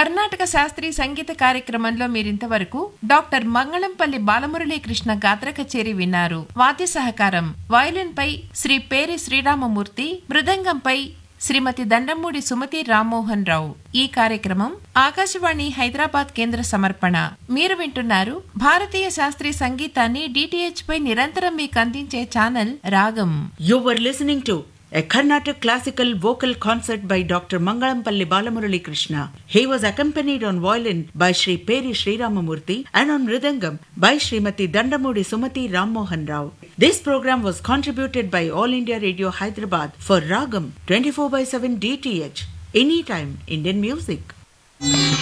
కర్ణాటక శాస్త్రీయ సంగీత కార్యక్రమంలో మీరింతవరకు డాక్టర్ మంగళంపల్లి బాలమురళీ కృష్ణ గాత్ర కచేరి విన్నారు వాద్య సహకారం వయలిన్ పై శ్రీ పేరి శ్రీరామమూర్తి మృదంగంపై శ్రీమతి దండమూడి సుమతి రామ్మోహన్ రావు ఈ కార్యక్రమం ఆకాశవాణి హైదరాబాద్ కేంద్ర సమర్పణ మీరు వింటున్నారు భారతీయ శాస్త్రీయ సంగీతాన్ని డిటిహెచ్ పై నిరంతరం మీకు అందించే ఛానల్ రాగం You were listening to a Carnatic classical vocal concert by Dr. Mangalampalli Balamurali Krishna. He was accompanied on violin by Sri Peri Sri Ramamurthy and on mridangam by Srimati Dandamudi Sumati Rammohan Rao. This program was contributed by All India Radio Hyderabad for Ragam 24 by 7 DTH. Anytime Indian music.